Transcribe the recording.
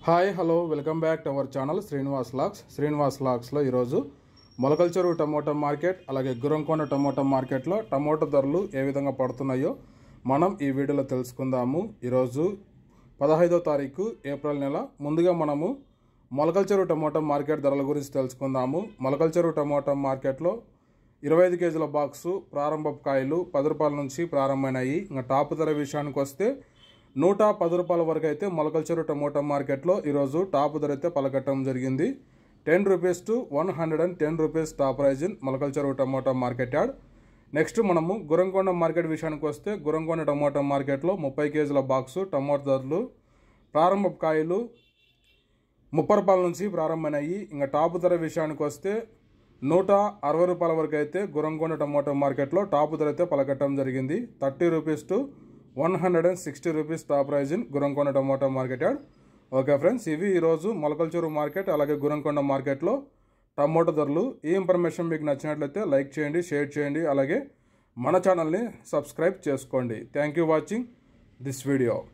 hi hello welcome back to our channel Srinivas లాక్స్ శ్రీనివాస్ లాక్స్లో ఈరోజు మొలకల చెరువు టమోటా మార్కెట్ అలాగే గురంకొండ టమోటా మార్కెట్లో టమోటా ధరలు ఏ విధంగా పడుతున్నాయో మనం ఈ వీడియోలో తెలుసుకుందాము ఈరోజు పదహైదో తారీఖు ఏప్రిల్ నెల ముందుగా మనము మొలకల చెరువు టమోటా మార్కెట్ ధరల గురించి తెలుసుకుందాము మొలకల చెరువు టమోటా మార్కెట్లో ఇరవై ఐదు కేజీల బాక్సు ప్రారంభపు కాయలు పది రూపాయల నుంచి ప్రారంభమైనాయి ఇంకా టాప్ ధర విషయానికి వస్తే నూట పది రూపాయల వరకు అయితే మొలకల్చెరు టమోటా మార్కెట్లో ఈరోజు టాప్ ధర అయితే పలకట్టడం జరిగింది ten rupees to one hundred and ten rupees top prize in Molakalacheruvu tomato market yard next మనము గురంకొండ మార్కెట్ విషయానికి వస్తే గురంకొండ టమోటా మార్కెట్లో ముప్పై కేజీల బాక్సు టమోటా ధరలు ప్రారంభపు కాయలు ముప్పై రూపాయల నుంచి ప్రారంభమైనాయి ఇంకా టాప్ ధర విషయానికి వస్తే నూట అరవై రూపాయల వరకు అయితే గురంకొండ టమోటా మార్కెట్లో టాప్ ధర అయితే పలకట్టడం జరిగింది thirty rupees to one hundred and sixty rupees top prize in Gurramkonda tomato market yard okay friends ఇవి ఈరోజు మొలకల్చూరు మార్కెట్ అలాగే గురంకొండ మార్కెట్లో టమోటా ధరలు ఈ ఇన్ఫర్మేషన్ మీకు నచ్చినట్లయితే లైక్ చేయండి షేర్ చేయండి అలాగే మన ఛానల్ని సబ్స్క్రైబ్ చేసుకోండి thank you watching this video